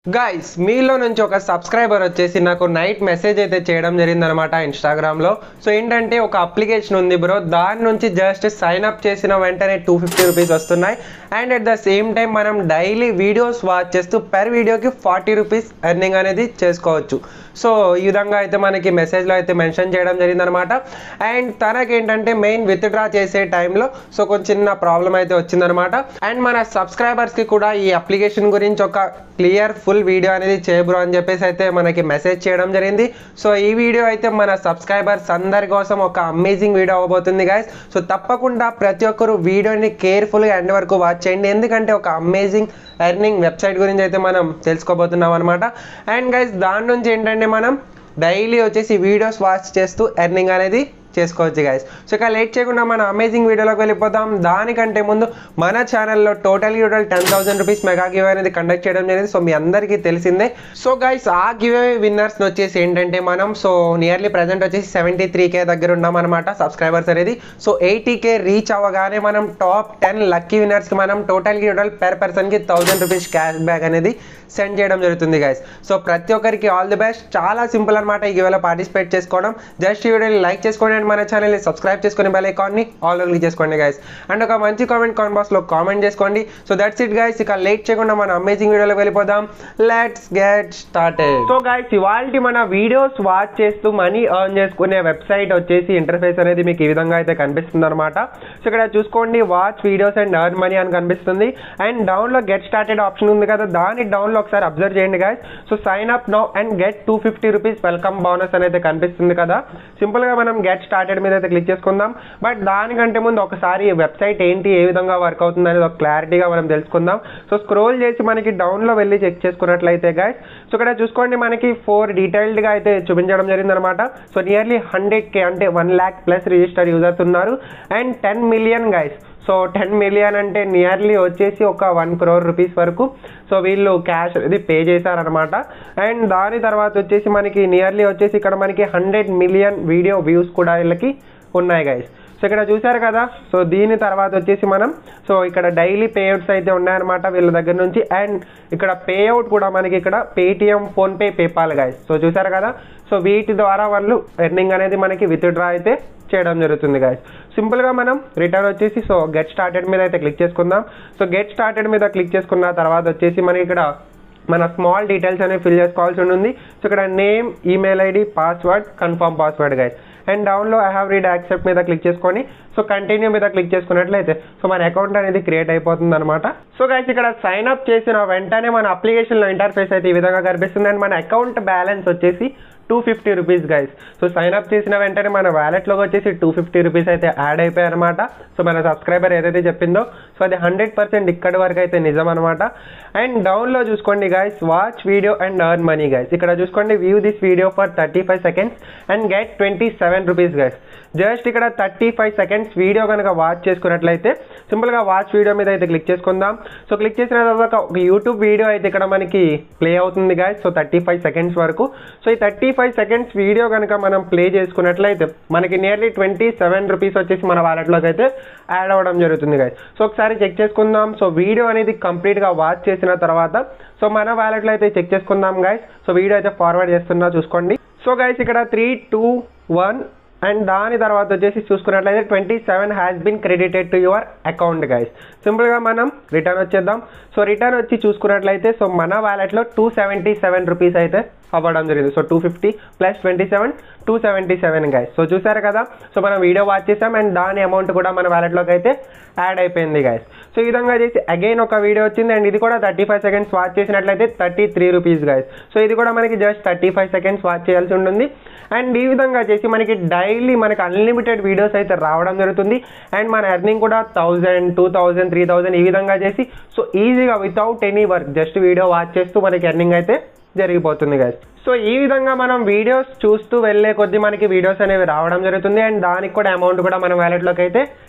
guys మీలో నుంచి ఒక సబ్స్క్రైబర్ వచ్చేసి నాకు నైట్ మెసేజ్ అయితే చేయడం జరిగిందనమాట ఇన్స్టాగ్రామ్లో సో ఏంటంటే ఒక అప్లికేషన్ ఉంది బ్రో దాని నుంచి జస్ట్ సైన్ అప్ చేసిన వెంటనే టూ ఫిఫ్టీ రూపీస్ వస్తున్నాయి and at the same time మనం డైలీ వీడియోస్ వాచ్ చేస్తూ పర్ వీడియోకి ఫార్టీ రూపీస్ ఎర్నింగ్ అనేది చేసుకోవచ్చు సో ఈ విధంగా అయితే మనకి మెసేజ్లో అయితే మెన్షన్ చేయడం జరిగిందనమాట అండ్ తనకేంటంటే మెయిన్ విత్డ్రా చేసే టైంలో సో కొంచెం చిన్న ప్రాబ్లం అయితే వచ్చిందనమాట అండ్ మన సబ్స్క్రైబర్స్కి కూడా ఈ అప్లికేషన్ గురించి ఒక క్లియర్ ఫుల్ వీడియో అనేది చేయబ్రో అని చెప్పేసి అయితే మనకి మెసేజ్ చేయడం జరిగింది సో ఈ వీడియో అయితే మన సబ్స్క్రైబర్స్ అందరి కోసం ఒక అమేజింగ్ వీడియో అవ్వబోతుంది గైస్ సో తప్పకుండా ప్రతి ఒక్కరు వీడియోని కేర్ఫుల్గా ఎండ్ వరకు వాచ్ చేయండి ఎందుకంటే ఒక అమేజింగ్ ఎర్నింగ్ వెబ్సైట్ గురించి అయితే మనం తెలుసుకోబోతున్నాం అనమాట అండ్ గైస్ దాని నుంచి ఏంటంటే మనం డైలీ వచ్చేసి వీడియోస్ వాచ్ చేస్తూ ఎర్నింగ్ అనేది చేసుకోవచ్చు గైస్ సో ఇక లేట్ చేయకుండా మన అమేజింగ్ వీడియోలోకి వెళ్ళిపోతాం దానికంటే ముందు మన ఛానల్లో total total ten thousand rupees mega give అనేది కండక్ట్ చేయడం జరిగింది సో మీ అందరికీ తెలిసిందే సో గైస్ ఆ గివ్ విన్నర్స్ వచ్చేసి ఏంటంటే మనం సో నియర్లీ ప్రజెంట్ వచ్చేసి సెవెంటీ త్రీ కే దగ్గర ఉన్నాం అనమాట సబ్స్క్రైబర్స్ అనేది సో ఎయిటీ కే రీచ్ అవ్వగానే మనం టాప్ టెన్ లక్కీ విన్నర్స్కి మనం టోటల్ టోటల్ పెర్ పర్సన్కి థౌసండ్ రూపీస్ క్యాష్ బ్యాక్ అనేది సెండ్ చేయడం జరుగుతుంది గైస్ సో ప్రతి ఒక్కరికి ఆల్ ది బెస్ట్ చాలా సింపుల్ అనమాట ఈ గివ్లో పార్టిసిపేట్ చేసుకోవడం జస్ట్ ఈ వీడియోని లైక్ చేసుకోండి అండ్ మన ఛానల్ని సబ్స్క్రైబ్ చేసుకుని బెల్ ఐకాన్ని ఆల్ క్లిక్ చేసుకోండి గైస్ అండ్ ఒక మంచి కామెంట్ కామెంట్ బాక్స్లో కామెంట్ చేసుకోండి సో దట్స్ ఇట్ గైస్ ఇక లేట్ చేయకుండా మన అమేజింగ్ వీడియోలోకి వెళ్ళిపోదాం let's get started so guys ఇవాళ మన వీడియోస్ వాచ్ చేస్తూ మనీ ఎర్న్ చేసుకునే వెబ్సైట్ వచ్చేసి ఇంటర్ఫేస్ అనేది మీకు ఈ విధంగా అయితే కనిపిస్తుంది అనమాట సో ఇక్కడ చూసుకోండి watch videos and earn money అని కనిపిస్తుంది అండ్ డౌన్లో గెట్ స్టార్టెడ్ ఆప్షన్ ఉంది కదా దాని డౌన్లో ఒకసారి అబ్జర్వ్ చేయండి guys so sign up now and get two fifty rupees welcome bonus అనేది కనిపిస్తుంది కదా సింపుల్గా మనం గెట్ స్టార్టెడ్ మీద అయితే క్లిక్ చేసుకుందాం బట్ దానికంటే ముందు ఒకసారి వెబ్సైట్ ఏంటి ఏ విధంగా వర్క్ అవుతుంది అనేది ఒక క్లారిటీగా మనం తెలుసుకుందాం సో స్క్రోల్ చేసి మనకి డౌన్లో వెళ్ళి చెక్ చేసుకున్నట్లయితే గైస్ సో ఇక్కడ చూసుకోండి మనకి ఫోర్ డీటెయిల్డ్గా అయితే చూపించడం జరిగిందనమాట సో నియర్లీ హండ్రెడ్ కే అంటే one lakh plus register users ఉన్నారు and ten million guys so ten million అంటే నియర్లీ వచ్చేసి ఒక వన్ క్రోర్ రూపీస్ వరకు సో వీళ్ళు క్యాష్ ఇది పే చేశారనమాట అండ్ దాని తర్వాత వచ్చేసి మనకి నియర్లీ వచ్చేసి ఇక్కడ మనకి హండ్రెడ్ మిలియన్ వీడియో వ్యూస్ కూడా వీళ్ళకి ఉన్నాయి గైస్ సో ఇక్కడ చూసారు కదా సో దీని తర్వాత వచ్చేసి మనం సో ఇక్కడ డైలీ పేఅవుట్స్ అయితే ఉన్నాయన్నమాట వీళ్ళ దగ్గర నుంచి అండ్ ఇక్కడ పేఅవుట్ కూడా మనకి ఇక్కడ Paytm PhonePe PayPal guys so చూసారు కదా సో వీటి ద్వారా వాళ్ళు ఎర్నింగ్ అనేది మనకి విత్డ్రా అయితే చేయడం జరుగుతుంది గాయస్ సింపుల్గా మనం రిటర్న్ వచ్చేసి సో గెట్ స్టార్టెడ్ మీద అయితే క్లిక్ చేసుకుందాం సో గెట్ స్టార్టెడ్ మీద క్లిక్ చేసుకున్న తర్వాత వచ్చేసి మనకి ఇక్కడ మన స్మాల్ డీటెయిల్స్ అనేవి ఫిల్ చేసుకోవాల్సి ఉంటుంది సో ఇక్కడ name email ID password confirm password guys and డౌన్లో ఐ హ్యావ్ రీడ్ యాక్సెప్ట్ మీద క్లిక్ చేసుకొని సో కంటిన్యూ మీద క్లిక్ చేసుకున్నట్లయితే సో మన అకౌంట్ అనేది క్రియేట్ అయిపోతుంది అనమాట సో గైస్ ఇక్కడ సైన్ అప్ చేసిన వెంటనే మన అప్లికేషన్లో ఇంటర్ఫేస్ అయితే ఈ విధంగా కనిపిస్తుంది అండ్ మన అకౌంట్ బ్యాలెన్స్ వచ్చేసి two fifty rupees guys so sign up చేసిన వెంటనే మన వ్యాలెట్లోకి వచ్చేసి టూ ఫిఫ్టీ రూపీస్ అయితే యాడ్ అయిపోయాయి అనమాట సో మన సబ్స్క్రైబర్ ఏదైతే చెప్పిందో సో అది హండ్రెడ్ పర్సెంట్ ఇక్కడి వరకు అయితే నిజం అనమాట అండ్ డౌన్లో చూసుకోండి guys watch video and earn money guys ఇక్కడ చూసుకోండి view this video for thirty five seconds and get twenty seven rupees guys just ఇక్కడ థర్టీ ఫైవ్ సెకండ్స్ వీడియో కనుక వాచ్ చేసుకున్నట్లయితే సింపుల్గా వాచ్ వీడియో మీద అయితే క్లిక్ చేసుకుందాం సో క్లిక్ చేసిన తర్వాత ఒక యూట్యూబ్ వీడియో అయితే ఇక్కడ మనకి ప్లే అవుతుంది guys so thirty five seconds వరకు సో ఈ థర్టీ ఫైవ్ సెకండ్స్ వీడియో కనుక మనం ప్లే చేసుకున్నట్లయితే మనకి నియర్లీ ట్వంటీ సెవెన్ రూపీస్ వచ్చేసి మన వాలెట్లోకి అయితే యాడ్ అవ్వడం జరుగుతుంది గాయస్ సో ఒకసారి చెక్ చేసుకుందాం సో వీడియో అనేది కంప్లీట్గా వాచ్ చేసిన తర్వాత సో మన వ్యాలెట్లో అయితే చెక్ చేసుకుందాం గైస్ సో వీడియో అయితే ఫార్వర్డ్ చేస్తున్నా చూసుకోండి సో గైస్ ఇక్కడ త్రీ టూ వన్ అండ్ దాని తర్వాత వచ్చేసి చూసుకున్నట్లయితే twenty seven has been credited to your account guys సింపుల్గా మనం రిటర్న్ వచ్చేద్దాం సో రిటర్న్ వచ్చి చూసుకున్నట్లయితే సో మన వ్యాలెట్లో టూ సెవెంటీ సెవెన్ రూపీస్ అయితే అవ్వడం జరిగింది so two fifty plus twenty seven two seventy seven guys so చూసారు కదా సో మనం వీడియో వాచ్ చేసాం అండ్ దాని అమౌంట్ కూడా మన వ్యాలెట్లోకి అయితే యాడ్ అయిపోయింది గైస్ సో ఈ విధంగా చేసి అగైన్ ఒక వీడియో వచ్చింది అండ్ ఇది కూడా థర్టీ ఫైవ్ సెకండ్స్ వాచ్ చేసినట్లయితే thirty three rupees guys so ఇది కూడా మనకి just thirty five seconds watch చేయాల్సి ఉంటుంది అండ్ ఈ విధంగా చేసి మనకి డైలీ మనకి అన్లిమిటెడ్ వీడియోస్ అయితే రావడం జరుగుతుంది అండ్ మన ఎర్నింగ్ కూడా thousand two thousand three thousand ఈ విధంగా చేసి సో ఈజీగా without any work just video watch చేస్తూ మనకి ఎర్నింగ్ అయితే జరిగిపోతుంది గైస్ సో ఈ విధంగా మనం వీడియోస్ చూస్తూ వెళ్ళే కొద్దీ మనకి వీడియోస్ అనేవి రావడం జరుగుతుంది అండ్ దానికి కూడా అమౌంట్ కూడా మన వ్యాలెట్లోకి అయితే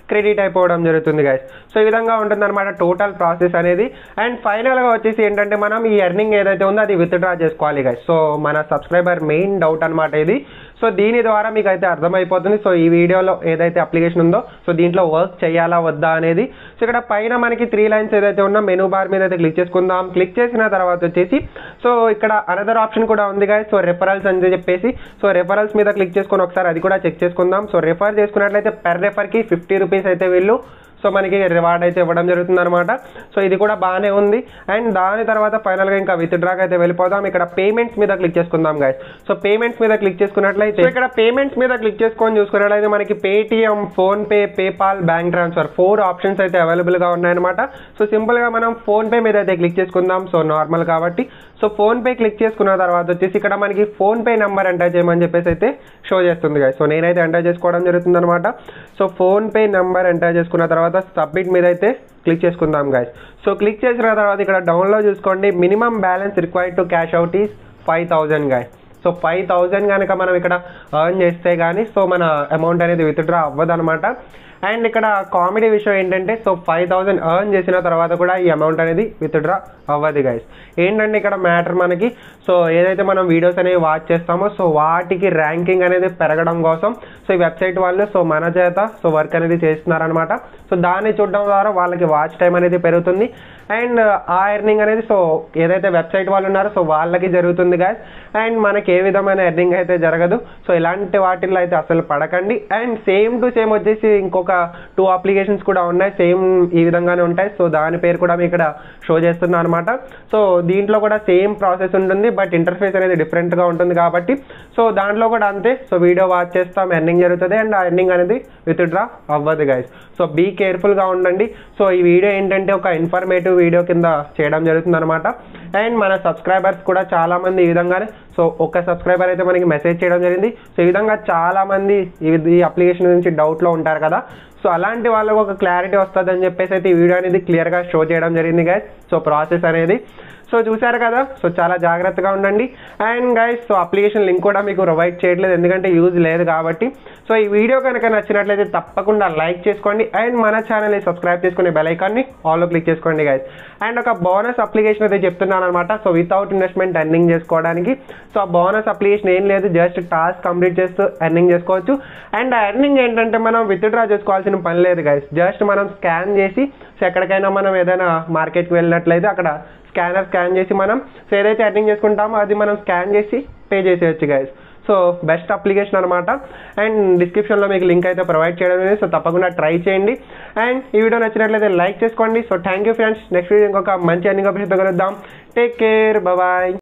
క్రెడిట్ అయిపోవడం జరుగుతుంది గైస్ సో ఈ విధంగా ఉంటుందన్నమాట టోటల్ ప్రాసెస్ అనేది అండ్ ఫైనల్గా వచ్చేసి ఏంటంటే మనం ఈ ఎర్నింగ్ ఏదైతే ఉందో అది విత్డ్రా చేసుకోవాలి గైస్ సో మన సబ్స్క్రైబర్ మెయిన్ డౌట్ అనమాట ఇది సో దీని ద్వారా మీకు అయితే అర్థమైపోతుంది సో ఈ వీడియోలో ఏదైతే అప్లికేషన్ ఉందో సో దీంట్లో వర్క్ చేయాలా వద్దా అనేది సో ఇక్కడ పైన మనకి త్రీ లైన్స్ ఏదైతే ఉన్నా మెనూ బార్ మీద అయితే క్లిక్ చేసుకుందాం క్లిక్ చేసిన తర్వాత వచ్చేసి సో ఇక్కడ అనదర్ ఆప్షన్ కూడా ఉంది గాయ సో రెఫరల్స్ అని చెప్పేసి సో రెఫరల్స్ మీద క్లిక్ చేసుకొని ఒకసారి అది కూడా చెక్ చేసుకుందాం సో రెఫర్ చేసుకున్నట్లయితే పెర్ రెఫర్కి ఫిఫ్టీ రూపీస్ అయితే వీళ్ళు సో మనకి రివార్డ్ అయితే ఇవ్వడం జరుగుతుంది అనమాట సో ఇది కూడా బాగానే ఉంది అండ్ దాని తర్వాత ఫైనల్గా ఇంకా విత్డ్రాక్ అయితే వెళ్ళిపోదాం ఇక్కడ పేమెంట్స్ మీద క్లిక్ చేసుకుందాం గాయస్ సో పేమెంట్స్ మీద క్లిక్ చేసుకున్నట్లయితే ఇక్కడ పేమెంట్స్ మీద క్లిక్ చేసుకొని చూసుకున్నట్లయితే మనకి Paytm PhonePe PayPal bank transfer four options అయితే అవైలబుల్గా ఉన్నాయన్నమాట సో సింపుల్గా మనం ఫోన్ పే మీద అయితే క్లిక్ చేసుకుందాం సో నార్మల్ కాబట్టి సో ఫోన్ పే క్లిక్ చేసుకున్న తర్వాత వచ్చేసి ఇక్కడ మనకి ఫోన్ పే నెంబర్ ఎంటర్ చేయమని చెప్పేసి అయితే షో చేస్తుంది గాయ సో నేనైతే ఎంటర్ చేసుకోవడం జరుగుతుంది అనమాట so PhonePe number enter చేసుకున్న తర్వాత సబ్మిట్ మీద అయితే క్లిక్ చేసుకుందాం గాయస్ సో క్లిక్ చేసిన తర్వాత ఇక్కడ డౌన్లో చూసుకోండి minimum balance required to cash out is five thousand guys so five thousand కనుక మనం ఇక్కడ ఎర్న్ చేస్తే కానీ సో మన అమౌంట్ అనేది విత్డ్రా అవ్వదు అనమాట అండ్ ఇక్కడ కామెడీ విషయం ఏంటంటే సో ఫైవ్ థౌసండ్ ఎర్న్ చేసిన తర్వాత కూడా ఈ అమౌంట్ అనేది విత్డ్రా అవ్వదు గైస్ ఏంటంటే ఇక్కడ మ్యాటర్ మనకి సో ఏదైతే మనం వీడియోస్ అనేవి వాచ్ చేస్తామో సో వాటికి ర్యాంకింగ్ అనేది పెరగడం కోసం సో ఈ వెబ్సైట్ వాళ్ళు సో మన చేత సో వర్క్ అనేది చేస్తున్నారనమాట సో దాన్ని చూడడం ద్వారా వాళ్ళకి వాచ్ టైం అనేది పెరుగుతుంది అండ్ ఆ ఎర్నింగ్ అనేది సో ఏదైతే వెబ్సైట్ వాళ్ళు ఉన్నారో సో వాళ్ళకి జరుగుతుంది గాయస్ అండ్ మనకి ఏ విధమైన ఎర్నింగ్ అయితే జరగదు సో ఇలాంటి వాటిల్లో అయితే అసలు పడకండి అండ్ సేమ్ టు సేమ్ వచ్చేసి ఇంకొక టూ అప్లికేషన్స్ కూడా ఉన్నాయి సేమ్ ఈ విధంగానే ఉంటాయి సో దాని పేరు కూడా మీకు ఇక్కడ షో చేస్తున్నా అనమాట సో దీంట్లో కూడా సేమ్ ప్రాసెస్ ఉంటుంది బట్ ఇంటర్ఫేస్ అనేది డిఫరెంట్గా ఉంటుంది కాబట్టి సో దాంట్లో కూడా అంతే సో వీడియో వాచ్ చేస్తాం ఎర్నింగ్ జరుగుతుంది అండ్ ఆ ఎర్నింగ్ అనేది విత్డ్రా అవ్వదు గైస్ సో బీ కేర్ఫుల్గా ఉండండి సో ఈ వీడియో ఏంటంటే ఒక ఇన్ఫర్మేటివ్ వీడియో కింద చేయడం జరుగుతుంది అనమాట అండ్ మన సబ్స్క్రైబర్స్ కూడా చాలా మంది ఈ విధంగానే సో ఒక సబ్స్క్రైబర్ అయితే మనకి మెసేజ్ చేయడం జరిగింది సో ఈ విధంగా చాలా మంది ఈ- ఈ అప్లికేషన్ గురించి డౌట్లో ఉంటారు కదా సో అలాంటి వాళ్ళకు ఒక క్లారిటీ వస్తుంది అని చెప్పేసి అయితే ఈ వీడియో అనేది క్లియర్గా షో చేయడం జరిగింది గైస్ సో ప్రాసెస్ అనేది సో చూసారు కదా సో చాలా జాగ్రత్తగా ఉండండి and guys so application link కూడా మీకు ప్రొవైడ్ చేయట్లేదు ఎందుకంటే యూజ్ లేదు కాబట్టి సో ఈ వీడియో కనుక నచ్చినట్లయితే తప్పకుండా లైక్ చేసుకోండి అండ్ మన ఛానల్ని సబ్స్క్రైబ్ చేసుకునే బెల్ ఐకాన్ని ఆల్లో క్లిక్ చేసుకోండి గైస్ అండ్ ఒక బోనస్ అప్లికేషన్ అయితే చెప్తున్నాను అనమాట సో వితౌట్ ఇన్వెస్ట్మెంట్ ఎర్నింగ్ చేసుకోవడానికి సో ఆ బోనస్ అప్లికేషన్ ఏం లేదు జస్ట్ టాస్క్ కంప్లీట్ చేస్తూ ఎర్నింగ్ చేసుకోవచ్చు అండ్ ఆ ఎర్నింగ్ ఏంటంటే మనం విత్డ్రా చేసుకోవాల్సిన పని లేదు గైస్ జస్ట్ మనం స్కాన్ చేసి సో ఎక్కడికైనా మనం ఏదైనా మార్కెట్కి వెళ్ళినట్లయితే అక్కడ స్కానర్ స్కాన్ చేసి మనం సో ఏదైతే ఎర్నింగ్ చేసుకుంటామో అది మనం స్కాన్ చేసి పే చేసేయచ్చు గైస్ సో బెస్ట్ అప్లికేషన్ అనమాట అండ్ డిస్క్రిప్షన్లో మీకు లింక్ అయితే ప్రొవైడ్ చేయడం జరిగింది సో తప్పకుండా ట్రై చేయండి అండ్ ఈ వీడియో నచ్చినట్లయితే లైక్ చేసుకోండి so thank you friends next video ఇంకొక మంచి అన్ని కలుద్దాం టేక్ కేర్ బాయ్